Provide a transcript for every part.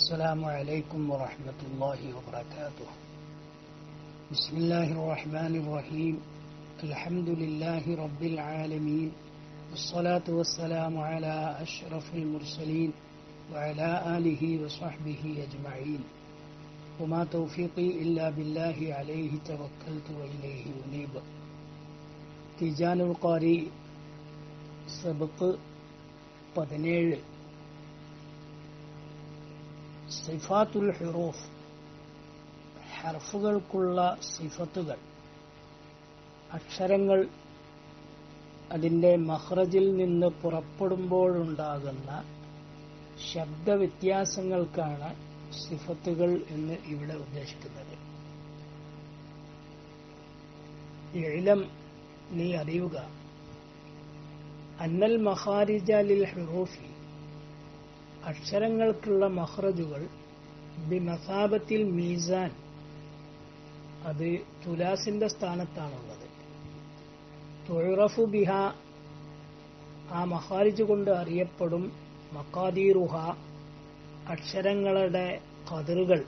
السلام عليكم ورحمة الله وبركاته بسم الله الرحمن الرحيم الحمد لله رب العالمين والصلاة والسلام على أشرف المرسلين وعلى آله وصحبه أجمعين وما توفيقي إلا بالله عليه توكلت وإليه أنيب تيجان القاري سبق പതിനേഴ് സിഫാത്തുൽ ഹുറൂഫ് ഹർഫുകൾക്കുള്ള സിഫത്തുകൾ അക്ഷരങ്ങൾ അതിൻ്റെ മഹ്റജിൽ നിന്ന് പുറപ്പെടുമ്പോഴുണ്ടാകുന്ന ശബ്ദവ്യത്യാസങ്ങൾക്കാണ് സിഫത്തുകൾ എന്ന് ഇവിടെ ഉദ്ദേശിക്കുന്നത് ഇളം നീ അറിയുക അന്നൽ മഹാരിജ ലിൽ ഹുറൂഫി അക്ഷരങ്ങൾക്കുള്ള മഹ്റജുകൾ ബി മസാബത്തിൽ മീസാൻ അത് തുലാസിന്റെ സ്ഥാനത്താണുള്ളത് തൊഴിറഫു ബിഹ ആ മഹാരിജ് കൊണ്ട് അറിയപ്പെടും മക്കാദീറുഹ അക്ഷരങ്ങളുടെ കതിറുകൾ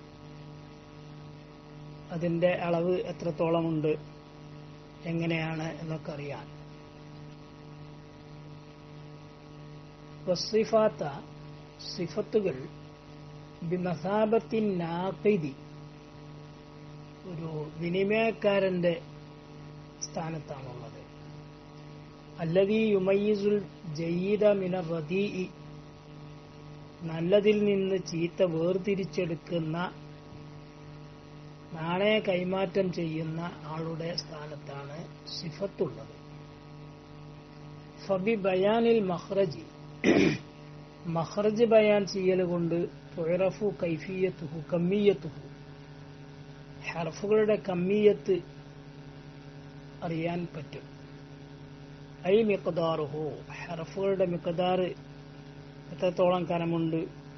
അതിന്റെ അളവ് എത്രത്തോളമുണ്ട് എങ്ങനെയാണ് എന്നൊക്കെ അറിയാൻ വസിഫാത്ത സിഫത്തുകൾ ബിമസാബത്തിൻ നാഖിദി ഒരു വിനിമയക്കാരന്റെ സ്ഥാനത്താണുള്ളത് അല്ലതീ യുമയ്യിസുൽ ജയ്യിദ മിന റദീ നല്ലതിൽ നിന്ന് ചീത്ത വേർതിരിച്ചെടുക്കുന്ന നാണയ കൈമാറ്റം ചെയ്യുന്ന ആളുടെ സ്ഥാനത്താണ് സിഫത്തുള്ളത് ഫബി ബയാനിൽ മഹ്റജി മഹ്റജ് ബയാൻ ചെയ്യൽ കൊണ്ട് തുഴറഫു കൈഫിയത്തുഹു കമ്മിയത്തുഹു ഹർഫുകളുടെ കമ്മിയത്ത് അറിയാൻ പറ്റും ഐ മിക്കദാറുഹു ഹർഫുകളുടെ മിക്കദാറ് എത്രത്തോളം കനമുണ്ട്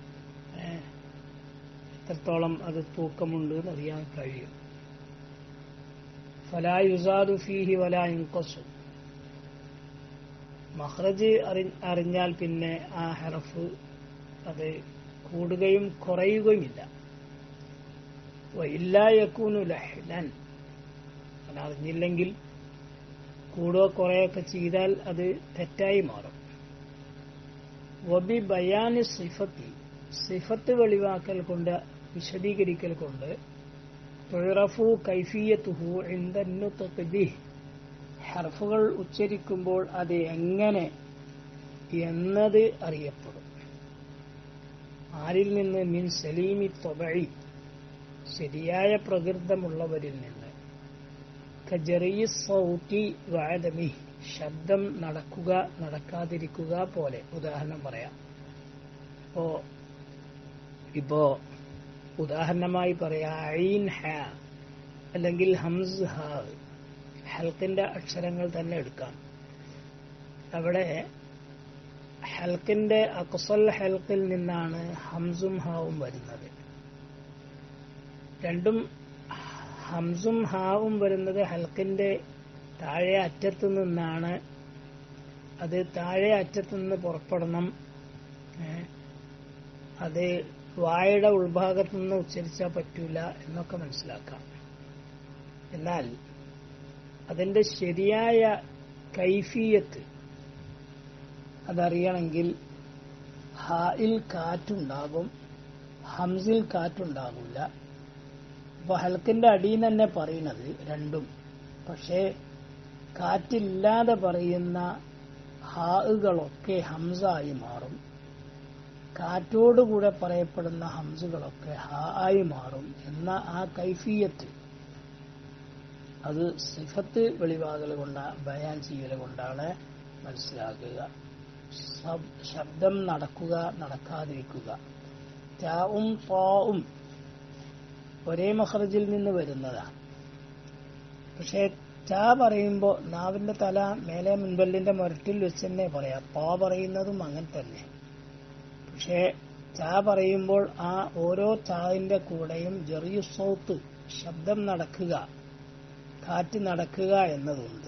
എത്രത്തോളം അത് തൂക്കമുണ്ട് എന്നറിയാൻ കഴിയും ഫലാ യുസാദു ഫീഹി വലാ യുൻകസു മഹ്റജ് അറിഞ്ഞാൽ പിന്നെ ആ ഹറഫ് അത് കൂടുകയും കുറയുകയുമില്ല ഇല്ലായക്കൂനു ലഹ്ലൻ അത് അറിഞ്ഞില്ലെങ്കിൽ കൂടുക കുറയൊക്കെ ചെയ്താൽ അത് തെറ്റായി മാറും വബി ബയാനി സിഫത്തി സിഫത്ത് വെളിവാക്കൽ കൊണ്ട് വിശദീകരിക്കൽ കൊണ്ട് തുഴറഫു കൈഫിയത്തുഹു ഇന്ദന്നു തക്ബീഹ് ഹർഫുകൾ ഉച്ചരിക്കുമ്പോൾ അത് എങ്ങനെ എന്നത് അറിയപ്പെടും ആരിൽ നിന്ന് മിൻ സലീമി തൊബഴി ശരിയായ പ്രകൃതമുള്ളവരിൽ നിന്ന് കജറിയ സൗട്ടി വാദമി ശബ്ദം നടക്കുക നടക്കാതിരിക്കുക പോലെ ഉദാഹരണം പറയാം ഇപ്പോ ഇപ്പോ ഉദാഹരണമായി പറയാം ഐൻ ഹ അല്ലെങ്കിൽ ഹംസ് ഹ ഹൽക്കിന്റെ അക്ഷരങ്ങൾ തന്നെ എടുക്കാം അവിടെ ഹൽക്കിന്റെ അക്സൽ ഹൽക്കിൽ നിന്നാണ് ഹംസും ഹാവും വരുന്നത് രണ്ടും ഹംസും ഹാവും വരുന്നത് ഹൽക്കിന്റെ താഴെ അറ്റത്തു നിന്നാണ് അത് താഴെ അറ്റത്തു നിന്ന് പുറപ്പെടണം അത് വായുടെ ഉൾഭാഗത്തു നിന്ന് ഉച്ചരിച്ചാൽ പറ്റൂല എന്നൊക്കെ മനസ്സിലാക്കാം എന്നാൽ അതിന്റെ ശരിയായ കൈഫിയത്ത് അതറിയണമെങ്കിൽ ഹായിൽ കാറ്റുണ്ടാകും ഹംസിൽ കാറ്റുണ്ടാകില്ല അപ്പൊ ഹൽക്കിന്റെ അടിയിൽ തന്നെ പറയുന്നത് രണ്ടും പക്ഷേ കാറ്റില്ലാതെ പറയുന്ന ഹാകളൊക്കെ ഹംസായി മാറും കാറ്റോടുകൂടെ പറയപ്പെടുന്ന ഹംസുകളൊക്കെ ഹാ ആയി മാറും എന്ന ആ കൈഫിയത്ത് അത് സിഫത്ത് വെളിവാകൽ കൊണ്ട ബയാൻ ചെയ്യൽ കൊണ്ടാണ് മനസ്സിലാക്കുക ശബ്ദം നടക്കുക നടക്കാതിരിക്കുക ടാവും പാവും ഒരേ മഹ്റജിൽ നിന്ന് വരുന്നതാണ് പക്ഷേ ചാ പറയുമ്പോൾ നാവിന്റെ തല മേലെ മുൻപല്ലിന്റെ മുരട്ടിൽ വെച്ച് തന്നെ പറയാം പാ പറയുന്നതും അങ്ങനെ തന്നെ പക്ഷേ ചാ പറയുമ്പോൾ ആ ഓരോ ചാവിന്റെ കൂടെയും ജെറിയു സൗത്ത് ശബ്ദം നടക്കുക കാറ്റ് നടക്കുക എന്നതുണ്ട്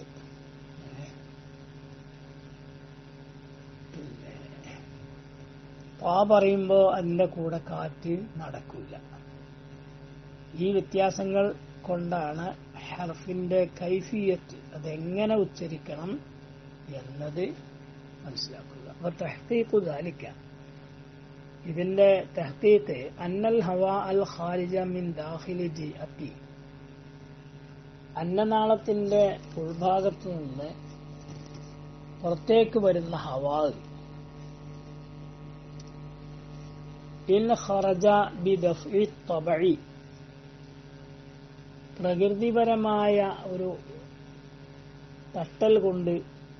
ഫാ പറയുമ്പോൾ അതിന്റെ കൂടെ കാറ്റ് നടക്കില്ല ഈ വ്യത്യാസങ്ങൾ കൊണ്ടാണ് ഹർഫിന്റെ കൈഫിയത്ത് അതെങ്ങനെ ഉച്ചരിക്കണം എന്നത് മനസ്സിലാക്കുക അപ്പൊ തഹ്തീഖു ദാലിക്ക ഇതിന്റെ തഹ്തീഖ് അന്നൽ ഹവ അൽ ഖാരിജ മിൻ ദാഖിലി ജി അത്തി അന്നനാളത്തിന്റെ ഉൾഭാഗത്തു നിന്ന് പുറത്തേക്ക് വരുന്ന ഹവാ ഇൻ ഖറജ ബി ദഫ്ഇ തബഇ പ്രകൃതിപരമായ ഒരു തട്ടൽ കൊണ്ട്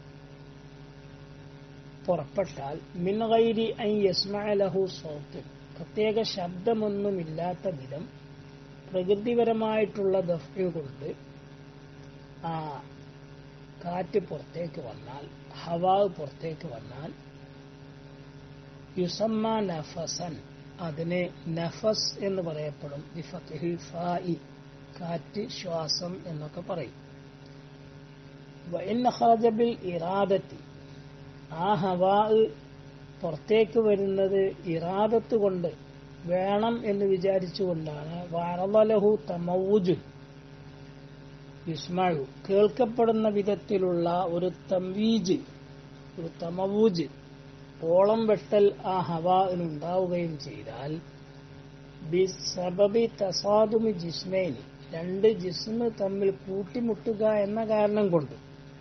പുറപ്പെട്ടാൽ മിൻ ഗൈരി അൻ യസ്മഅ ലഹു സൗത്ത് പ്രത്യേക ശബ്ദമൊന്നുമില്ലാത്ത വിധം പ്രകൃതിപരമായിട്ടുള്ള ദഫ്ഇ കൊണ്ട് ആ കാറ്റ് പുറത്തേക്ക് വന്നാൽ ഹവാവ് പുറത്തേക്ക് വന്നാൽ യുസമ്മ നഫസൻ അതിന് നഫസ് എന്ന് പറയപ്പെടും ബിഫത്ഹിൽ ഫാഇ കാറ്റ് ശ്വാസം എന്നൊക്കെ പറയും വഇൻ ഖറജ ബിൽ ഇറാദത്തി ആ ഹവാ പുറത്തേക്ക് വരുന്നത് ഇറാദത്ത് കൊണ്ട് വേണം എന്ന് വിചാരിച്ചുകൊണ്ടാണ് വറവലഹു തമവുജ് യുസ്മഴു കേൾക്കപ്പെടുന്ന വിധത്തിലുള്ള ഒരു തംവീജ് ഒരു തമവൂജ് ഓളം വെട്ടൽ ആ ഹവാനുണ്ടാവുകയും ചെയ്താൽ ബിസബബി തസാദുമി ജിസ്മേനി രണ്ട് ജിസ്മ് തമ്മിൽ കൂട്ടിമുട്ടുക എന്ന കാരണം കൊണ്ട്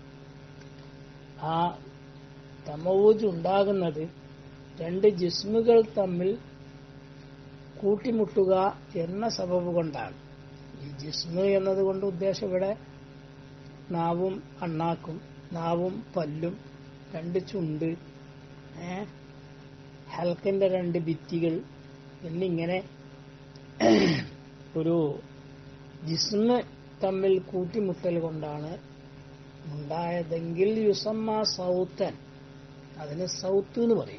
ആ തമവൂജ് ഉണ്ടാകുന്നത് രണ്ട് ജിസ്മുകൾ തമ്മിൽ കൂട്ടിമുട്ടുക എന്ന സബബ് കൊണ്ടാണ് ഈ ജിസ്മ് എന്നതുകൊണ്ട് ഉദ്ദേശം ഇവിടെ നാവും അണ്ണാക്കും നാവും പല്ലും രണ്ട് ചുണ്ട് ഏ ഹൽക്കിന്റെ രണ്ട് ഭിത്തികൾ എന്നിങ്ങനെ ഒരു ജിസ്മ് തമ്മിൽ കൂട്ടിമുട്ടൽ കൊണ്ടാണ് ഉണ്ടായതെങ്കിൽ യുസമ്മ സൗത്തൻ അതിന് സൗത്ത് എന്ന് പറയും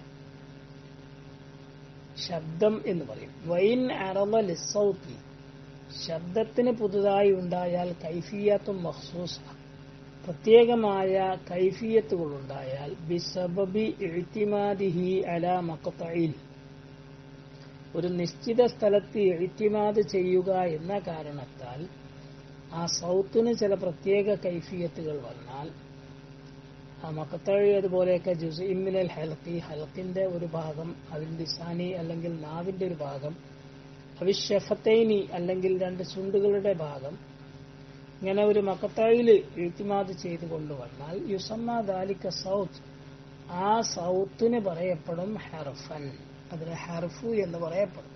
ശബ്ദം എന്ന് പറയും വൈൻ അറവ ലിസൗത്തി ശബ്ദത്തിന് പുതുതായി ഉണ്ടായാൽ കൈഫിയത്തും മഹ്സൂസ പ്രത്യേകമായ കൈഫിയത്തുകൾ ഉണ്ടായാൽ ബിസബബി എഴുത്തിമാദിഹി അല മക്കത്തയിൽ ഒരു നിശ്ചിത സ്ഥലത്ത് എഴുത്തിമാത് ചെയ്യുക എന്ന കാരണത്താൽ ആ സൗത്തിന് ചില പ്രത്യേക കൈഫിയത്തുകൾ വന്നാൽ ആ മക്കത്തഴി അതുപോലെയൊക്കെ ജുസ് ഇമ്മിനൽ ഹൽക്കി ഹൽക്കിന്റെ ഒരു ഭാഗം അതിൽ ലിസാനി അല്ലെങ്കിൽ നാവിന്റെ ഒരു ഭാഗം അവിഷഫത്തൈനി അല്ലെങ്കിൽ രണ്ട് ചുണ്ടുകളുടെ ഭാഗം ഇങ്ങനെ ഒരു മക്കത്തഴിൽ എഴുത്തിമാത് ചെയ്തു കൊണ്ടുവന്നാൽ യുസമ്മ ദാലിക്ക സൗത്ത് ആ സൗത്തിന് പറയപ്പെടും ഹെർഫൻ അതിന് ഹെർഫു എന്ന് പറയപ്പെടും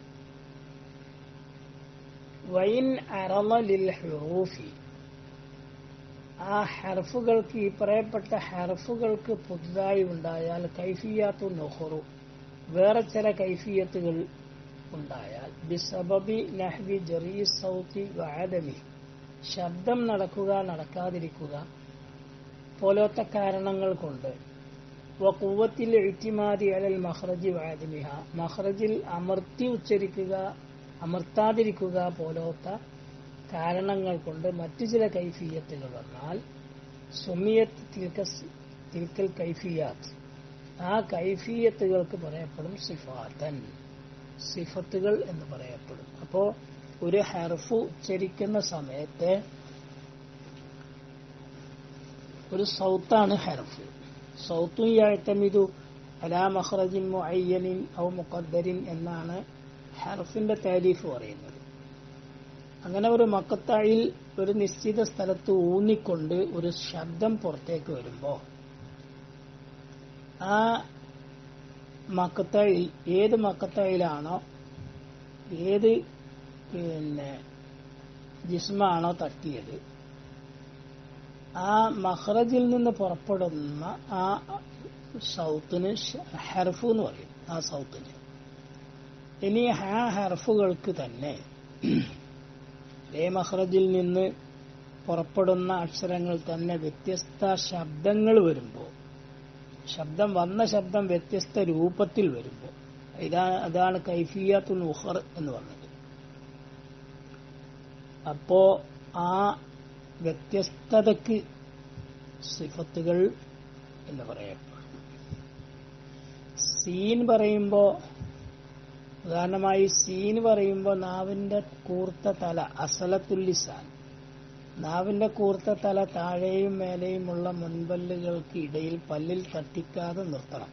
വൈൻ അറമ ലിൽ ഹുറൂഫി ആ ഹെർഫുകൾക്ക് ഈ പറയപ്പെട്ട ഹെർഫുകൾക്ക് പുതുതായി ഉണ്ടായാൽ കൈഫിയാത്തു നുഹറു വേറെ ചില കൈഫിയത്തുകൾ ഉണ്ടായാൽ ബിസബബി നഹ്വി ജറീ സൗത്തി വാദമി ശബ്ദം നടക്കുക നടക്കാതിരിക്കുക പോലത്തെ കാരണങ്ങൾ കൊണ്ട് വക്കുവത്തിൽ എഴുത്തിമാതി അലൽ മഹ്റജി വാദമിഹ മഹ്റജിൽ അമർത്തി ഉച്ചരിക്കുക അമർത്താതിരിക്കുക പോലത്തെ കാരണങ്ങൾ കൊണ്ട് മറ്റു ചില കൈഫിയത്തുകൾ വന്നാൽ സുമിയത്ത് തിൽക്കൽ കൈഫിയാത്ത് ആ കൈഫിയത്തുകൾക്ക് പറയപ്പെടും സിഫാത്തൻ സിഫത്തുകൾ എന്ന് പറയപ്പെടും അപ്പോ ഒരു ഹെർഫ് ഉച്ചരിക്കുന്ന സമയത്ത് ഒരു സൗത്താണ് ഹെർഫ് സൗത്തും യാഴ്ത്തമിതു അലാ മഹ്റജിൻ മുഅയ്യനിൻ ഔ മുഖദ്ദരിൻ എന്നാണ് ഹെർഫിന്റെ താരീഫ് പറയുന്നത് അങ്ങനെ ഒരു മക്കത്തായിൽ ഒരു നിശ്ചിത സ്ഥലത്ത് ഊന്നിക്കൊണ്ട് ഒരു ശബ്ദം പുറത്തേക്ക് വരുമ്പോ ആ മക്കത്തായിൽ ഏത് മക്കത്തായിലാണോ ഏത് പിന്നെ ജിസ്മാണോ തട്ടിയത് ആ മഹ്റജിൽ നിന്ന് പുറപ്പെടുന്ന ആ സൗത്തിന് ഹെർഫ് എന്ന് പറയും ആ സൗത്തിന് ഇനി ആ ഹെർഫുകൾക്ക് തന്നെ ഒരേ മഹ്റജിൽ നിന്ന് പുറപ്പെടുന്ന അക്ഷരങ്ങൾ തന്നെ വ്യത്യസ്ത ശബ്ദങ്ങൾ വരുമ്പോൾ ശബ്ദം വന്ന ശബ്ദം വ്യത്യസ്ത രൂപത്തിൽ വരുമ്പോൾ ഇതാ അതാണ് കൈഫിയാത്തുൽ ഉഹർ എന്ന് പറഞ്ഞത് അപ്പോ ആ വ്യത്യസ്തതക്ക് സിഫത്തുകൾ എന്ന് പറയപ്പെടും സീൻ പറയുമ്പോ ഉദാഹരണമായി സീന് പറയുമ്പോൾ നാവിന്റെ കൂർത്ത തല അസലത്തുല്ലിസാൻ നാവിന്റെ കൂർത്ത തല താഴെയും മേലെയുമുള്ള മുൻപല്ലുകൾക്ക് ഇടയിൽ പല്ലിൽ തട്ടിക്കാതെ നിർത്തണം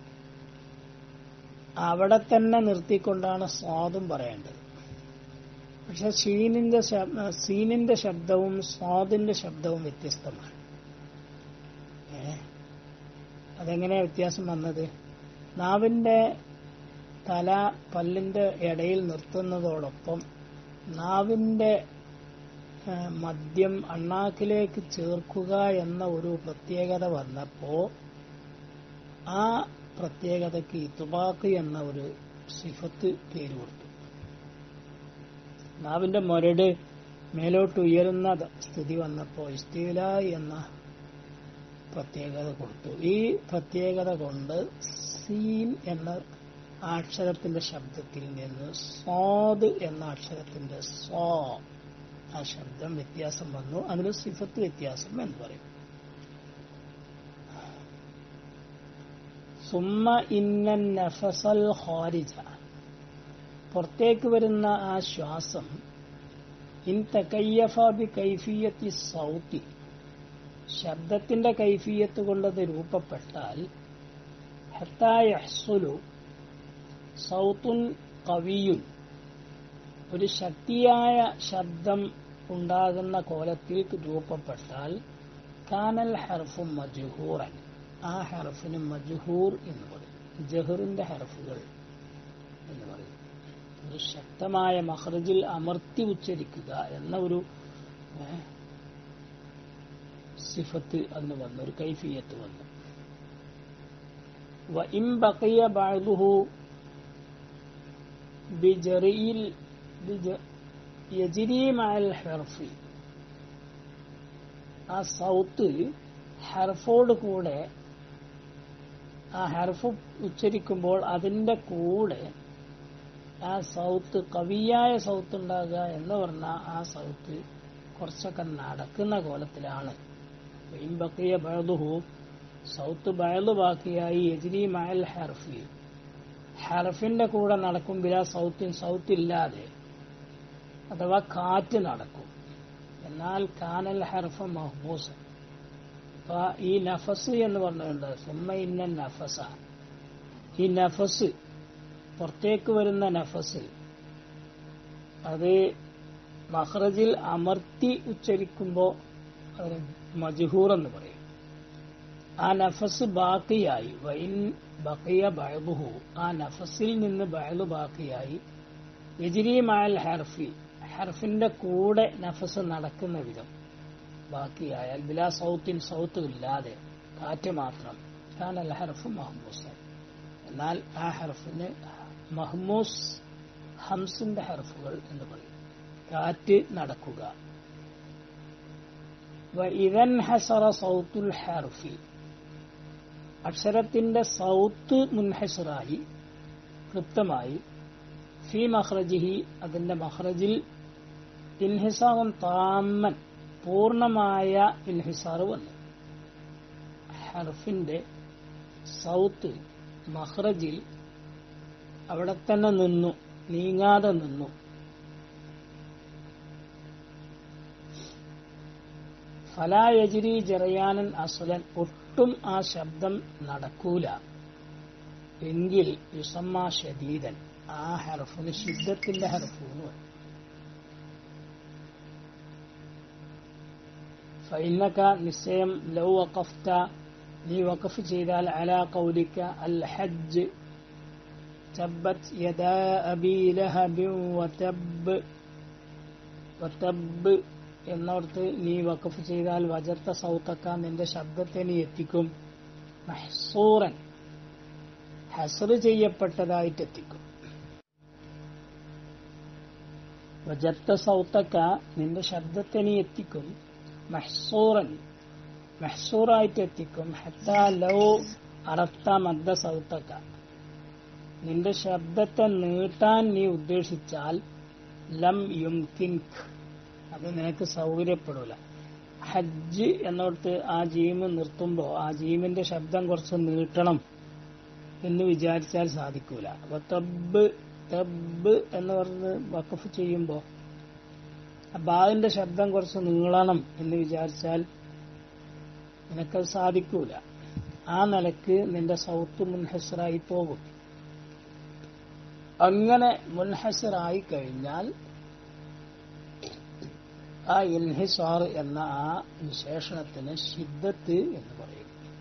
അവിടെ തന്നെ നിർത്തിക്കൊണ്ടാണ് സ്വാദും പറയേണ്ടത് പക്ഷെ ഷീനിന്റെ ശബ്- സീനിന്റെ ശബ്ദവും സ്വാദിന്റെ ശബ്ദവും വ്യത്യസ്തമാണ് ഏ? അതെങ്ങനെയാ വ്യത്യാസം വന്നത് നാവിന്റെ തല പല്ലിന്റെ ഇടയിൽ നിർത്തുന്നതോടൊപ്പം നാവിന്റെ ആ, മദ്യം അണ്ണാക്കിലേക്ക് ചേർക്കുക എന്ന ഒരു പ്രത്യേകത വന്നപ്പോ ആ പ്രത്യേകതയ്ക്ക് ഇത്തുബാക്ക് എന്ന ഒരു സിഫത്ത് പേര് കൊടുത്തു നാവിന്റെ മുരട് മേലോട്ട് ഉയരുന്ന ത- സ്ഥിതി വന്നപ്പോ ഇസ്തീല എന്ന പ്രത്യേകത കൊടുത്തു ഈ പ്രത്യേകത കൊണ്ട് സീൻ എന്ന അക്ഷരത്തിന്റെ ശബ്ദത്തിൽ നിന്ന് സ്വാദ് എന്ന അക്ഷരത്തിന്റെ സ്വാ ആ ശബ്ദം വ്യത്യാസം വന്നു അതിന് സിഫത്ത് വ്യത്യാസം എന്ന് പറയും സുമ്മ ഇന്ന നഫസൽ ഖാരിജ പുറത്തേക്ക് വരുന്ന ആ ശ്വാസം ഇൻ തകയ്യഫ ബി കൈഫിയത്തി സൗത്തി ശബ്ദത്തിന്റെ കൈഫിയത്ത് കൊണ്ടത് രൂപപ്പെട്ടാൽ ഹത്താ യഹ്സുലു സൗത്തുൻ കവിയുൻ ഒരു ശക്തിയായ ശബ്ദം ഉണ്ടാകുന്ന കോലത്തിൽ രൂപപ്പെട്ടാൽ കാനൽ ഹർഫും മജുഹൂറൻ ആ ഹർഫിന് മജുഹൂർ എന്ന് പറയും ജഹറിന്റെ ഹർഫുകൾ എന്ന് പറയും ഒരു ശക്തമായ മഹ്റജിൽ അമർത്തി ഉച്ചരിക്കുക എന്ന ഒരു ഏ, സിഫത്ത് അന്ന് വന്നു ഒരു കൈഫിയത്ത് വന്നു وإن بقي بعضه بجريء بج- يجري مع الحرف ആ സൗത്ത് ഹർഫോട് കൂടെ ആ ഹർഫ് ഉച്ചരിക്കുമ്പോൾ അതിന്റെ കൂടെ ആ സൗത്ത് കവിയായ സൗത്ത് ഉണ്ടാകുക എന്ന് പറഞ്ഞാൽ ആ സൗത്ത് കുറച്ചൊക്കെ നടക്കുന്ന കോലത്തിലാണ് ബക്കിയ ബഴതുഹു സൗത്ത് ബയല് ബാക്കിയായി എജിരി മയൽ ഹർഫി ഹർഫിന്റെ കൂടെ നടക്കും ബില സൗത്തിൻ സൗത്ത് ഇല്ലാതെ അഥവാ കാറ്റ് നടക്കും എന്നാൽ കാനൽ ഹർഫ മഹ്ബൂസ് അപ്പൊ ഈ നഫസ് എന്ന് പറഞ്ഞിട്ടുണ്ട് സുമ്മ ഇന്ന നഫസ ഈ നഫസ് പുറത്തേക്ക് വരുന്ന നഫസ് അത് മഹ്റജിൽ അമർത്തി ഉച്ചരിക്കുമ്പോൾ അതിന് മജുഹൂർ എന്ന് പറയും ആ നഫസ് ബാക്കിയായി വൈൻ ബക്കിയ ബഴബുഹു ആ നഫസിൽ നിന്ന് ബഴലു ബാക്കിയായി എജിരി മാൽ ഹർഫി ഹർഫിന്റെ കൂടെ നഫസ് നടക്കുന്ന വിധം ബാക്കിയായാൽ ബിലാ സൗത്തിൻ സൗത്ത് ഇല്ലാതെ കാറ്റ് മാത്രം കാനൽ ഹർഫ് മഹ്മൂസ് എന്നാൽ ആ ഹർഫിന് മഹ്മൂസ് ഹംസിന്റെ ഹർഫുകൾ എന്ന് പറയും കാറ്റ് നടക്കുക ഇതൻ ഹസറ സൗത്തുൽ ഹർഫി അക്ഷരത്തിന്റെ സൗത്ത് മുൻഹസറായി കൃത്യമായി ഫി മഹ്റജിഹി അതിന്റെ മഹ്റജിൽ ഇൻഹിസാറും താമൻ പൂർണമായ ഇൻഹിസാർ വന്നു ഹർഫിന്റെ സൗത്ത് മഹ്റജിൽ അവിടെ തന്നെ നിന്നു നീങ്ങാതെ നിന്നു ഫലായജിരി ജറയാനൻ അസുലൻ ഒട്ടും ആ ശബ്ദം നടക്കൂല എങ്കിൽ യുസമ്മ ഷദീദൻ ആ ഹർഫിന് ശുദ്ധത്തിന്റെ ഹർഫൂന്ന് ഫൈനക നിശ്ചയം ലൗ വഖഫ്ത നീ വഖഫ് ചെയ്താൽ അലാ കൗലിക്ക അൽ ഹജ്ജ് തബ്ബത് യദാ അബി ലഹബിൻ വതബ് വതബ് എന്നോർത്ത് നീ വഖഫ് ചെയ്താൽ വജർത്ത സൗത്തക്ക നിന്റെ ശബ്ദത്തെ നീ എത്തിക്കും മഹ്സൂറൻ ഹസർ ചെയ്യപ്പെട്ടതായിട്ട് എത്തിക്കും വജർത്ത സൗത്തക്ക നിന്റെ ശബ്ദത്തെ നീ എത്തിക്കും മഹ്സൂറൻ മഹ്സൂറായിട്ട് എത്തിക്കും ഹത്താ ലൗ അറത്ത മദ്ദ സൗത്തക്ക നിന്റെ ശബ്ദത്തെ നീട്ടാൻ നീ ഉദ്ദേശിച്ചാൽ ലം യുംകിൻഖ് അത് നിനക്ക് സൗകര്യപ്പെടൂല ഹജ്ജ് എന്നോടത്ത് ആ ജീമ് നിർത്തുമ്പോൾ ആ ജീമിന്റെ ശബ്ദം കുറച്ച് നീട്ടണം എന്ന് വിചാരിച്ചാൽ സാധിക്കൂല അപ്പൊ തബ് തെബ് എന്ന് പറഞ്ഞ് വഖഫ് ചെയ്യുമ്പോൾ ബാവിന്റെ ശബ്ദം കുറച്ച് നീളണം എന്ന് വിചാരിച്ചാൽ നിനക്കത് സാധിക്കൂല ആ നിലക്ക് നിന്റെ സൗത്ത് മുൻഹസറായി പോകും അങ്ങനെ മുൻഹസറായി കഴിഞ്ഞാൽ ആ ഇൻഹിസാർ എന്ന ആ വിശേഷണത്തിന് ശിദ്ധത്ത് എന്ന് പറയും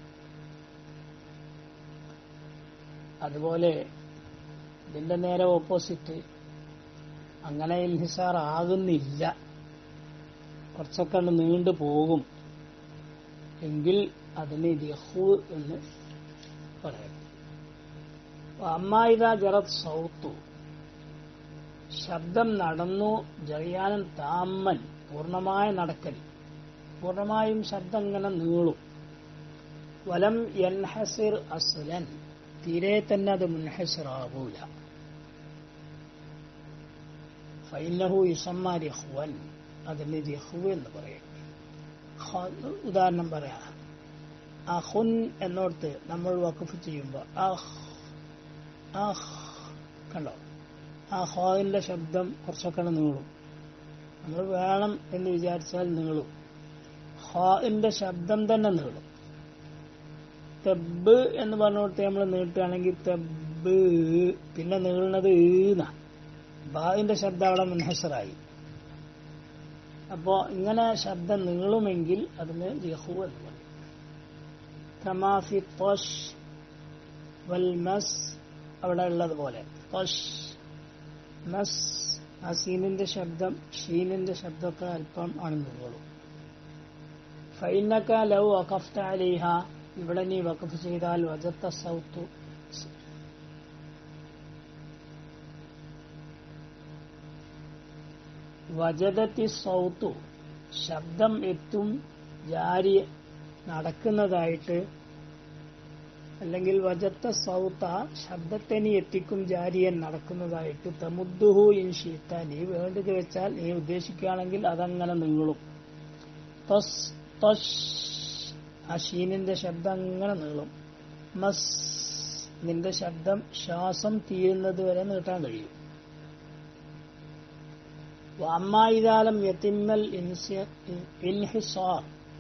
അതുപോലെ ഇതിന്റെ നേരെ ഓപ്പോസിറ്റ് അങ്ങനെ ഇൻഹിസാർ ആകുന്നില്ല കുറച്ചൊക്കെ അങ്ങ് നീണ്ടു പോകും എങ്കിൽ അതിന് യഹു എന്ന് പറയും അമ്മായിത ജറത് സൗത്തു ശബ്ദം നടന്നു ജറിയാനൻ താമൻ പൂർണ്ണമായ നടക്കൽ പൂർണ്ണമായും ശബ്ദം ഇങ്ങനെ നീളും വലം എൻഹസിർ അസ്ലൻ തീരെ തന്നെ അത് മുൻഹസിറാകൂല ഫൈനഹു യുസമ്മ രഹ്വൻ അതിന് രഹു എന്ന് പറയും ഖ- ഉദാഹരണം പറയാ അഹുൻ എന്നോർത്ത് നമ്മൾ വഖഫ് ചെയ്യുമ്പോൾ അഹ് അഹ് കണ്ടോ ആ ഹോയിന്റെ ശബ്ദം കുറച്ചൊക്കെ നീളും നമ്മൾ വേണം എന്ന് വിചാരിച്ചാൽ നീളും ഹോയിന്റെ ശബ്ദം തന്നെ നീളും തെബ് എന്ന് പറഞ്ഞുകൊടുത്ത് നമ്മൾ നീട്ടുകയാണെങ്കിൽ തെബ് പിന്നെ നീളുന്നത് ഈന്ന ബാവിന്റെ ശബ്ദം അവിടെ മുൻഹസറായി അപ്പോ ഇങ്ങനെ ശബ്ദം നീളുമെങ്കിൽ അതിന് യഹു എന്ന് പറയും കമാഫി തോഷ് വൽമസ് അവിടെ ഉള്ളതുപോലെ തോഷ് മസ് ആ സീനിന്റെ ശബ്ദം ഷീനിന്റെ ശബ്ദമൊക്കെ അല്പം ആണ് നീളും ഫൈനക്ക ലൗ വഖഫ്ത അലിഹ ഇവിടെ നീ വഖഫ് ചെയ്താൽ വജത്ത സൗത്തു വജതത്തി സൗത്തു ശബ്ദം എത്തും ജാരി നടക്കുന്നതായിട്ട് അല്ലെങ്കിൽ വജത്ത സൗത്ത ശബ്ദത്തെ നീ എത്തിക്കും ജാരിയൻ നടക്കുന്നതായിട്ട് തമുദ്ദുഹു ഇൻ ഷീത്ത നീ വേണ്ടത് വെച്ചാൽ നീ ഉദ്ദേശിക്കുകയാണെങ്കിൽ അതങ്ങനെ നീളും തൊസ് തൊഷ് ആ ഷീനിന്റെ ശബ്ദം അങ്ങനെ നീളും മസ് നിന്റെ ശബ്ദം ശ്വാസം തീരുന്നത് വരെ നീട്ടാൻ കഴിയും അമ്മായിതാലം യത്തിമ്മൽ ഇൻഹിസാർ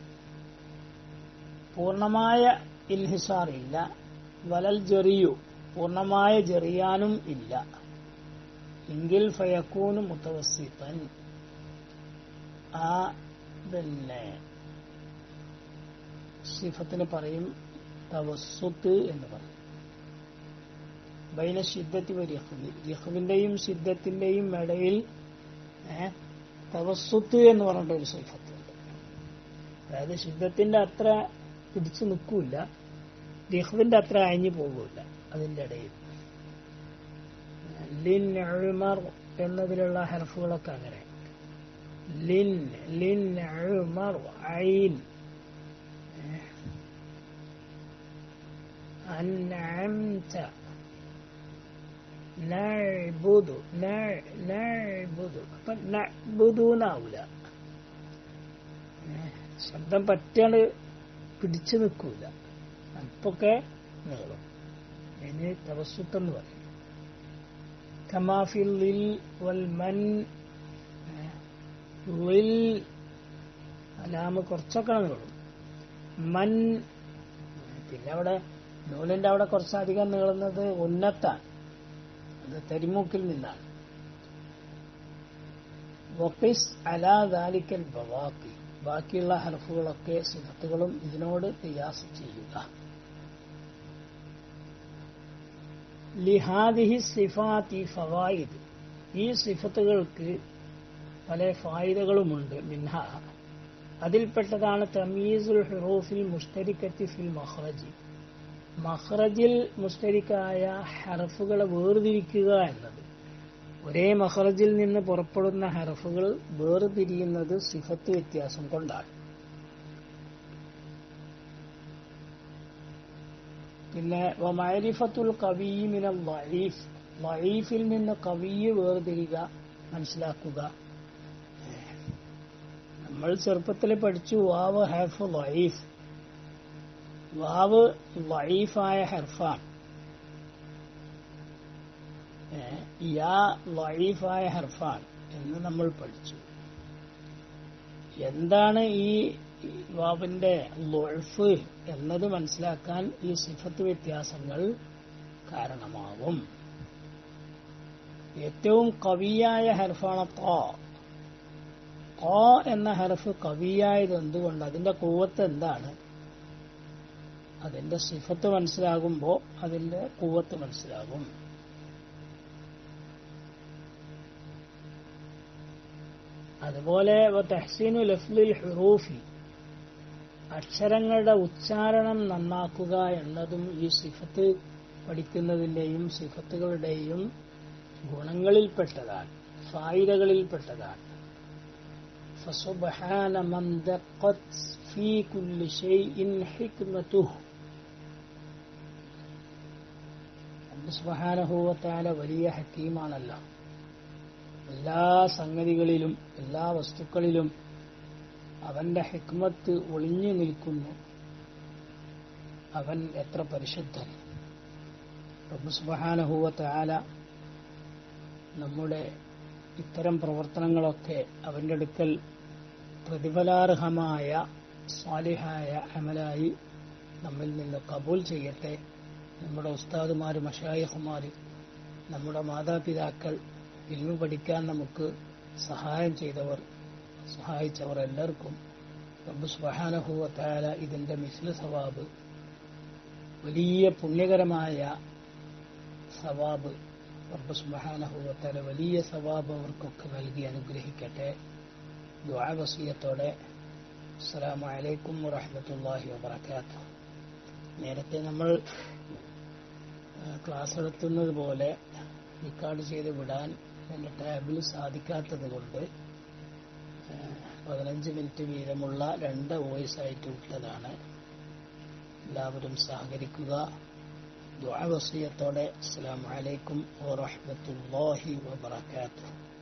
പൂർണമായ ഇൻഹിസാർ ഇല്ല വലൽ ജെറിയു പൂർണമായ ജെറിയാനും ഇല്ല എങ്കിൽ ഫയക്കൂന് മുത്തവസിത്തൻ ആ പിന്നെ സിഫത്തിന് പറയും തവസ്സുത്ത് എന്ന് പറയും ബൈന ശിദ്ധത്തി വരിഹുവി യഹുവിന്റെയും സിദ്ധത്തിന്റെയും ഇടയിൽ ഏ, തവസ്സുത്ത് എന്ന് പറഞ്ഞിട്ട് ഒരു സിഫത്തുണ്ട് അതായത് ശുദ്ധത്തിന്റെ അത്ര പിടിച്ചു നിൽക്കൂല ലിഹുവിന്റെ അത്ര അയഞ്ഞു പോകൂല അതിന്റെ ഇടയിൽ ലിൻ ഉമർ എന്നതിലുള്ള ഹർഫുകളൊക്കെ അങ്ങനെ ലിൻ ലിൻ ഉമർ ഐൻ أنعمت نعبد نع- نعبد അപ്പൊ നഅ്ബുദൂന്നാവൂല ശബ്ദം പറ്റാണ്ട് പിടിച്ചു നിൽക്കൂല അല്പൊക്കെ നീളും അതിന് തവസ്സുത്തെന്ന് പറയും കമാഫിൽ ലിൽ വൽ മൻ ലിൽ അലാമ് കുറച്ചൊക്കെ നീളും മൻ പിന്നെ അവിടെ നൂലിന്റെ അവിടെ കുറച്ചധികം നീളുന്നത് ഉന്നത്താണ് അത് തരിമൂക്കിൽ നിന്നാണ് വഖിസ് അലാ ദാലിക്കൽ ബവാക്കി ബാക്കിയുള്ള ഹർഫുകളൊക്കെ സിഫത്തുകളും ഇതിനോട് തിയാസ് ചെയ്യുക ലിഹാദിഹി സിഫാത്തി ഫവായിദ് ഈ സിഫത്തുകൾക്ക് പല ഫായിദകളുമുണ്ട് മിൻഹ അതിൽപ്പെട്ടതാണ് തമീസുൽ ഹുറൂഫിൽ മുഷ്തരിക്കത്തി ഫിൽ മഹ്റജി മഹ്റജിൽ മുഷ്തരിക്കായ ഹറഫുകളെ വേർതിരിക്കുക എന്നത് ഒരേ മഹ്റജിൽ നിന്ന് പുറപ്പെടുന്ന ഹറഫുകൾ വേർതിരിയുന്നത് സിഫത്ത് വ്യത്യാസം കൊണ്ടാണ് പിന്നെ വമൈരിഫത്തുൽ കവീമിന വഴീഫ് വഴീഫിൽ നിന്ന് കവിയെ വേർതിരിക മനസ്സിലാക്കുക നമ്മൾ ചെറുപ്പത്തിൽ പഠിച്ചു വാവ് ഹാഫ് വഴീഫ് വാവ് വഴീഫായ ഹെർഫാണ് ഏ, യാ വൈഫായ ഹർഫാണ് എന്ന് നമ്മൾ പഠിച്ചു എന്താണ് ഈ വാവിന്റെ ലൊഴഫ് എന്നത് മനസ്സിലാക്കാൻ ഈ സിഫത്ത് വ്യത്യാസങ്ങൾ കാരണമാകും ഏറ്റവും കവിയായ ഹർഫാണ് തോ തോ എന്ന ഹർഫ് കവിയായത് എന്തുകൊണ്ട് അതിന്റെ കൂവത്ത് എന്താണ് അതിന്റെ സിഫത്ത് മനസ്സിലാകുമ്പോൾ അതിന്റെ കൂവത്ത് മനസ്സിലാകും അതുപോലെ തെഹ്സീനു ലഫ്ലിൽ ഹുറൂഫി അക്ഷരങ്ങളുടെ ഉച്ചാരണം നന്നാക്കുക എന്നതും ഈ സിഫത്ത് പഠിക്കുന്നതിന്റെയും സിഫത്തുകളുടെയും ഗുണങ്ങളിൽപ്പെട്ടതാണ് ഫായിദകളിൽപ്പെട്ടതാണ് فسبحان من دقت في كل شيء حكمته സുബഹാനഹൂവത്താല വലിയ ഹക്കീമാണല്ലോ എല്ലാ സംഗതികളിലും എല്ലാ വസ്തുക്കളിലും അവന്റെ ഹിക്മത്ത് ഒളിഞ്ഞു നിൽക്കുന്നു അവൻ എത്ര പരിശുദ്ധൻ റബ്ബ് സുബഹാനഹൂവത്താല നമ്മുടെ ഇത്തരം പ്രവർത്തനങ്ങളൊക്കെ അവന്റെ അടുക്കൽ പ്രതിഫലാർഹമായ സ്വാലിഹായ അമലായി നമ്മിൽ നിന്ന് കബൂൽ ചെയ്യട്ടെ നമ്മുടെ ഉസ്താദുമാർ മഷായിഹുമാർ നമ്മുടെ മാതാപിതാക്കൾ ഇൽമു പഠിക്കാൻ നമുക്ക് സഹായം ചെയ്തവർ സഹായിച്ചവർ എല്ലാവർക്കും റബ്ബ് സുബഹാനഹുവത്തായ ഇതിന്റെ മിസ്ല സവാബ് വലിയ പുണ്യകരമായ സവാബ് റബ്ബ് സുബഹാനഹുവത്താല വലിയ സവാബ് അവർക്കൊക്കെ നൽകി അനുഗ്രഹിക്കട്ടെ ദുആ വസിയത്തോടെ അസ്സലാമു അലൈക്കും വറഹ്മത്തുള്ളാഹി വബറകാതുഹു നേരത്തെ നമ്മൾ ആ, ക്ലാസ് എടുത്തുന്നത് പോലെ റെക്കോർഡ് ചെയ്ത് വിടാൻ എൻ്റെ ടാബിൽ സാധിക്കാത്തത് കൊണ്ട് ആ, പതിനഞ്ച് മിനിറ്റ് വീതമുള്ള രണ്ട് വോയിസ് ആയിട്ട് വിട്ടതാണ് എല്ലാവരും സഹകരിക്കുക ദുആ വസിയത്തോടെ അസ്സലാമു അലൈക്കും വറഹ്മത്തുള്ളാഹി വബറകാതുഹു